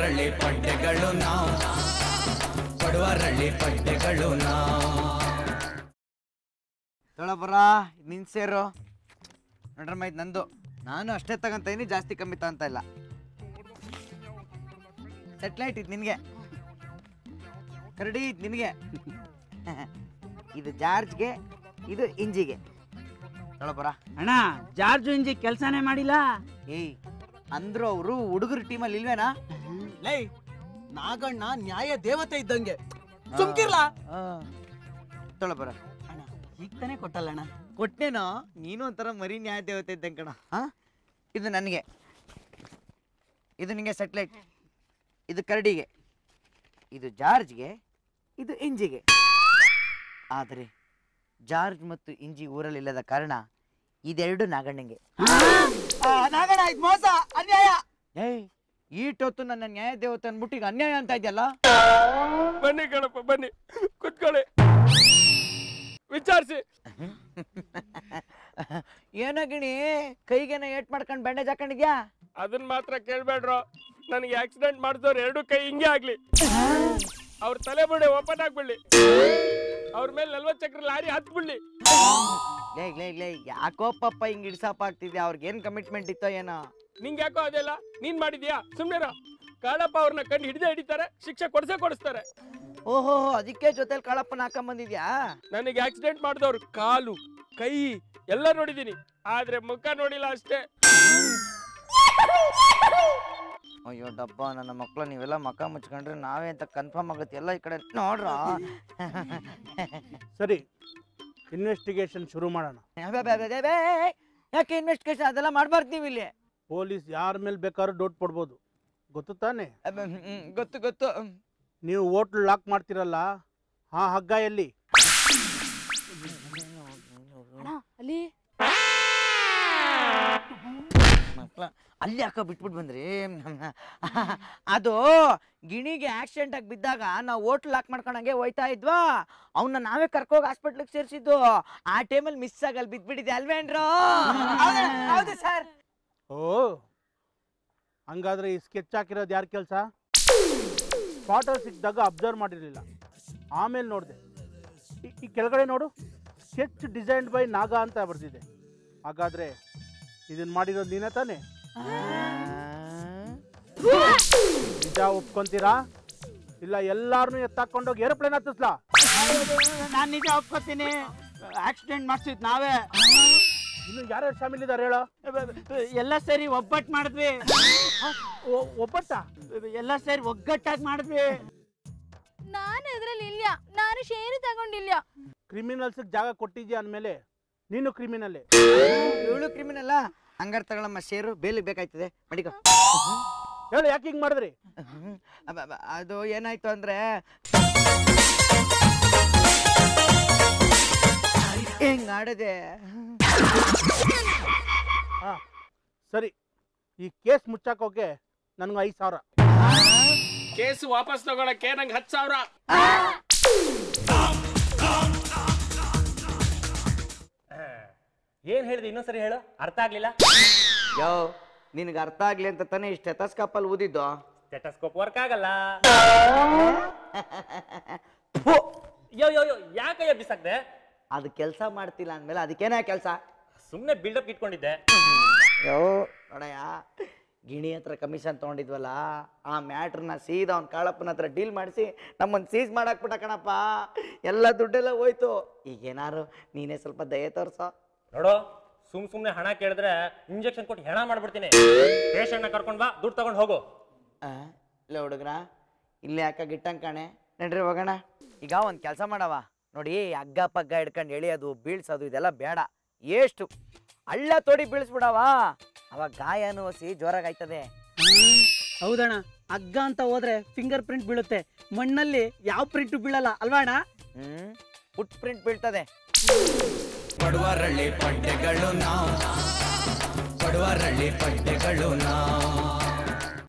ಬಡವರಳ್ಳಿ ಪಡ್ಡೆಗಳು ನಾವು ಬಡವರಳ್ಳಿ ಪಡ್ಡೆಗಳು ನಾವು ತೊಳಬರ ನಿನ್ ಸೇರು ನೋಡ್ರಮ್ಮ ಇದು ನಂದು ನಾನು ಅಷ್ಟೇ ತಗೊಂತ ಇದೀನಿ ಜಾಸ್ತಿ ಕಮ್ಮಿ ತಗೊಂತ ಇಲ್ಲ ಸೆಟ್ಲೈಟ್ ಇದು ನಿನಗೆ ಕರಡಿ ಇದು ನಿನಗೆ ಇದು ಜಾರ್ಜ್ಗೆ ಇದು ಇಂಜಿಗೆ ತೊಳಬರ ಅಣ್ಣ ಜಾರ್ಜು ಇಂಜಿ ಕೆಲಸನೇ ಮಾಡಿಲ್ಲ ಏಯ್ ಅಂದ್ರು ಅವರು ಹುಡುಗರ ಟೀಮಲ್ಲಿ ಇಲ್ವೇನಾ ಲೈ ನಾಗಣ್ಣ ನ್ಯಾಯ ದೇವತೆ ಇದ್ದಂಗೆ ಸುಮ್ಕಿರ್ಲಾ ತೊಳಬರ ಅಣ್ಣ ಈಗ ತಾನೇ ಕೊಟ್ಟಲ್ಲ ಅಣ್ಣ ಕೊಟ್ಟೇನೋ ನೀನು ಒಂಥರ ಮರಿ ನ್ಯಾಯ ದೇವತೆ ಇದ್ದಂಗೆ ಕಣ ಹಾ ಇದು ನನಗೆ ಇದು ನಿಂಗೆ ಸೆಟ್ಲೈಟ್ ಇದು ಕರಡಿಗೆ ಇದು ಜಾರ್ಜ್ಗೆ ಇದು ಇಂಜಿಗೆ ಆದರೆ ಜಾರ್ಜ್ ಮತ್ತು ಇಂಜಿ ಊರಲ್ಲಿಲ್ಲದ ಕಾರಣ ಇದೆರಡು ನಾಗಣ್ಣಂಗೆ ನಾಗಣ್ಣ ಇದು ಮೋಸ ಅನ್ಯಾಯ ಏಯ್ ಈಟೊತ್ತು ನನ್ನ ನ್ಯಾಯ ದೇವತೆ ಅಂದ್ಬಿಟ್ಟು ಈಗ ಅನ್ಯಾಯ ಅಂತ ಇದೆಯಲ್ಲ ಬನ್ನಿ ಕಣಪ್ಪ ಬನ್ನಿ ಕುತ್ಕೊಳ್ಳಿ ವಿಚಾರಿಸಿ ಏನೋ ಗಿಣಿ ಕೈಗೇನ ಏಟ್ ಮಾಡ್ಕೊಂಡು ಬ್ಯಾಂಡೇಜ್ ಹಾಕೊಂಡಿದ್ಯಾ ಅದನ್ನ ಮಾತ್ರ ಕೇಳ್ಬೇಡ್ರು ನನಗೆ ಆಕ್ಸಿಡೆಂಟ್ ಮಾಡಿದವ್ರು ಎರಡು ಕೈ ಹಿಂಗೆ ಆಗ್ಲಿ ಅವ್ರ ತಲೆ ಬುಡೆ ಓಪನ್ ಆಗ್ಬಿಡ್ಲಿ ಅವ್ರ ಮೇಲೆ ನಲ್ವತ್ತು ಚಕ್ರ ಲಾರಿ ಹತ್ಬಿಡ್ಲಿ ಲೇ ಲೇ ಲೇ ಯಾಕೋ ಪಪ್ಪ ಹಿಂಗ್ ಇಡ್ಸಪ್ಪ ಆಗ್ತಿದ್ಯಾ ಅವ್ರಿಗೆ ಏನ್ ಕಮಿಟ್ಮೆಂಟ್ ಇತ್ತೋ ಏನೋ ನಿಂಗೆ ಯಾಕೋ ಅದೆಲ್ಲ ನೀನ್ ಮಾಡಿದ್ಯಾ ಸುಮ್ನೆರ ಕಾಳಪ್ಪ ಅವ್ರನ್ನ ಕಂಡು ಹಿಡಿದೇ ಹಿಡಿತಾರೆ ಶಿಕ್ಷೆ ಕೊಡ್ಸೇ ಕೊಡಿಸ್ತಾರೆ ಓಹೋ ಅದಕ್ಕೆ ಜೊತೆಲಿ ಕಳಪ್ಪನ ಹಾಕೊಂಡ್ ಬಂದಿದ್ಯಾ ನನಗೆ ಆಕ್ಸಿಡೆಂಟ್ ಮಾಡಿದವ್ರು ಕಾಲು ಕೈ ಎಲ್ಲ ನೋಡಿದೀನಿ ಆದ್ರೆ ಮುಖ ನೋಡಿಲ್ಲ ಅಷ್ಟೇ ಅಯ್ಯೋ ಡಬ್ಬ ನನ್ನ ಮಕ್ಳು ನೀವೆಲ್ಲ ಮಕ ಮುಚ್ಕೊಂಡ್ರೆ ನಾವೇ ಅಂತ ಕನ್ಫರ್ಮ್ ಆಗುತ್ತೆ ಎಲ್ಲ ಈ ಕಡೆ ನೋಡ್ರ ಸರಿ ಇನ್ವೆಸ್ಟಿಗೇಷನ್ ಶುರು ಮಾಡೋಣ ಯಾಕೆ ಇನ್ವೆಸ್ಟಿಗೇಷನ್ ಅದೆಲ್ಲ ಮಾಡ್ಬಾರ್ದು ನೀವು ಇಲ್ಲಿ ಪೊಲೀಸ್ ಯಾರ ಮೇಲೆ ಬೇಕಾದ್ರೂ ಡೌಟ್ ಪಡ್ಬೋದು ಗೊತ್ತು ತಾನೆ ಅಬ್ಬ, ಹ್ಮ್, ಹ್ಮ್, ಗೊತ್ತು ಗೊತ್ತು ನೀವು ಹೋಟ್ಲ್ ಲಾಕ್ ಮಾಡ್ತಿರಲ್ಲ ಹಾ ಹಗ್ಗ ಎಲ್ಲಿ ಅಲ್ಲಿ ಮಕ್ಳ ಅಲ್ಲಿ ಯಾಕ ಬಿಟ್ಬಿಟ್ಟು ಬಂದ್ರಿ ಅದು ಗಿಣಿಗೆ ಆಕ್ಸಿಡೆಂಟ್ ಆಗಿ ಬಿದ್ದಾಗ ನಾವು ಹೋಟ್ಲ್ ಲಾಕ್ ಮಾಡ್ಕೊಂಡಂಗೆ ಹೋಯ್ತಾ ಇದ್ವಾ ಅವನ್ನ ನಾವೇ ಕರ್ಕೋಗಿ ಹಾಸ್ಪಿಟ್ಲಿಗೆ ಸೇರಿಸಿದ್ದು ಆ ಟೈಮಲ್ಲಿ ಮಿಸ್ ಆಗಲ್ ಬಿದ್ಬಿಟ್ಟಿದೆ ಅಲ್ವೇನ್ರೋ ಹೌದು ಸರ್ ಓ ಹಂಗಾದ್ರೆ ಈ ಸ್ಕೆಚ್ ಹಾಕಿರೋದು ಯಾರ ಕೆಲಸ ಫೋಟೋ ಸಿಕ್ಕಿದಾಗ ಅಬ್ಸರ್ವ್ ಮಾಡಿರಲಿಲ್ಲ ಆಮೇಲೆ ನೋಡಿದೆ ಈ ಕೆಳಗಡೆ ನೋಡು ಸ್ಕೆಚ್ ಡಿಸೈನ್ಡ್ ಬೈ ನಾಗ ಅಂತ ಬರ್ತಿದೆ ಹಾಗಾದ್ರೆ ಇದನ್ನ ಮಾಡಿರೋದು ನೀನೇ ತಾನೇ ನಿಜ ಒಪ್ಕೊಂತೀರಾ ಇಲ್ಲ ಎಲ್ಲಾರನ್ನೂ ಎತ್ತಾಕೊಂಡೋಗಿ ಏರೋಪ್ಲೇನ್ ಹತ್ತಿಸ್ಲಾ ನಾನು ನಿಜ ಒಪ್ಕೋತೀನಿ ಆಕ್ಸಿಡೆಂಟ್ ಮಾಡ್ಸಿದ್ ನಾವೇ ಇನ್ನು ಯಾರ್ಯಾರು ಶಾಮಿಲ್ ಇದ್ದಾರೆ ಹೇಳೋ ಎಲ್ಲ ಸೇರಿ ಒಬ್ಬಟ್ಟು ಮಾಡಿದ್ವಿ ಒ- ಒಬ್ಬಟ್ಟ ಎಲ್ಲ ಸೇರಿ ಒಗ್ಗಟ್ಟಾಗಿ ಮಾಡಿದ್ವಿ ನಾನು ಇದ್ರಲ್ಲಿ ಇಲ್ಲ ನಾನು ಶೇರು ತಗೊಂಡಿಲ್ಲ ಕ್ರಿಮಿನಲ್ಸ್ಗೆ ಜಾಗ ಕೊಟ್ಟಿದ್ಯಾ ಅಂದಮೇಲೆ ನೀನು ಕ್ರಿಮಿನಲ್ಲೇ ಇವಳು ಕ್ರಿಮಿನಲ್ಲ ಹಂಗಾರೆ ತಗೊಳಮ್ಮ ಶೇರು ಬೇಲಿಗೆ ಬೇಕಾಯ್ತದೆ ಮಡಿಕೋ ಹೇಳು ಯಾಕೆ ಹಿಂಗೆ ಮಾಡಿದ್ರಿ ಹ್ಮ್. ಅಬ್ಬ, ಅಬ್ಬ, ಅದು ಏನಾಯ್ತು ಅಂದ್ರೆ ಹೆಂಗ್ ಆಡದೆ ಹಾ ಸರಿ ಈ ಕೇಸ್ ಮುಚ್ಚಾಕೋಕೆ ನನಗೆ ಐದು ಸಾವಿರ ಕೇಸ್ ವಾಪಸ್ ತಗೊಳಕ್ಕೆ ನಂಗೆ ಹತ್ತು ಸಾವಿರ ಏನ್ ಹೇಳಿದೆ ಇನ್ನೊಂದ್ಸರಿ ಹೇಳು ಅರ್ಥ ಆಗ್ಲಿಲ್ಲ ಯೋ ನಿನಗೆ ಅರ್ಥ ಆಗ್ಲಿ ಅಂತ ತಾನೇ ಇಷ್ಟು ಸ್ಟೆಥಸ್ಕೋಪಲ್ಲಿ ಊದಿದ್ದು ಸ್ಟೆಟಸ್ಕೋಪ್ ವರ್ಕ್ ಆಗಲ್ಲ ಫು, ಯೋ ಯೋ ಯೋ ಯಾಕಯ್ಯ ಬಿಸಾಕ್ದೆ ಅದು ಕೆಲಸ ಮಾಡ್ತಿಲ್ಲ ಅಂದ್ಮೇಲೆ ಅದಕ್ಕೇನ ಕೆಲಸ ಸುಮ್ನೆ ಬಿಲ್ಡಪ್ ಇಟ್ಕೊಂಡಿದ್ದೆ ಯೋ ನೋಡಯ್ಯ ಗಿಣಿ ಹತ್ರ ಕಮಿಷನ್ ತೊಗೊಂಡಿದ್ವಲ್ಲ ಆ ಮ್ಯಾಟ್ರನ್ನ ಸೀದಾ ಅವ್ನ ಕಾಳಪ್ಪನ ಹತ್ರ ಡೀಲ್ ಮಾಡಿಸಿ ನಮ್ಮನ್ನು ಸೀಸ್ ಮಾಡಾಕ್ಬಿಟ್ಟ ಕಣಪ್ಪ ಎಲ್ಲ ದುಡ್ಡೆಲ್ಲ ಹೋಯ್ತು ಈಗೇನಾರು ನೀನೇ ಸ್ವಲ್ಪ ದಯೆ ತೋರ್ಸೋ ನೋಡು ಸುಮ್ ಸುಮ್ನೆ ಹಣ ಕೇಳಿದ್ರೆ ಇಂಜೆಕ್ಷನ್ ಕೊಟ್ಟು ಹೆಣ ಮಾಡ್ಬಿಡ್ತೀನಿ ಪೇಷಂಟ್ನ ಕರ್ಕೊಂಡ್ ಬಾ ದುಡ್ಡು ತಗೊಂಡ್ ಹೋಗು ಆ, ಇಲ್ಲ ಹುಡುಗ್ರ ಇಲ್ಲೇ ಯಾಕ ಗಿಟ್ಟಂಗ್ ಕಾಣೆ ನಡ್ರಿ ಹೋಗೋಣ ಈಗ ಒಂದು ಕೆಲಸ ಮಾಡವ ನೋಡಿ ಹಗ್ಗ ಪಗ್ಗ ಹಿಡ್ಕೊಂಡು ಎಳಿಯೋದು ಬೀಳ್ಸೋದು ಇದೆಲ್ಲ ಬೇಡ ಎಷ್ಟು ಹಳ್ಳ ತೋಡಿ ಬೀಳಿಸ್ಬಿಡವ ಅವಾಗ ಗಾಯನೂ ಹಸಿ ಜೋರಾಗಾಯ್ತದೆ ಹೌದಣ್ಣ ಹಗ್ಗ ಅಂತ ಹೋದ್ರೆ ಫಿಂಗರ್ ಪ್ರಿಂಟ್ ಬೀಳುತ್ತೆ ಮಣ್ಣಲ್ಲಿ ಯಾವ ಪ್ರಿಂಟ್ ಬೀಳಲ್ಲ ಅಲ್ವಾ ಅಣ್ಣ ಹ್ಮ್ ಫುಟ್ ಪ್ರಿಂಟ್ ಬೀಳ್ತದೆ ಬಡವರಳ್ಳಿ ಪಡ್ಡೆಗಳು ನಾವು ಬಡವರಳ್ಳಿ ಪಡ್ಡೆಗಳು ನಾವು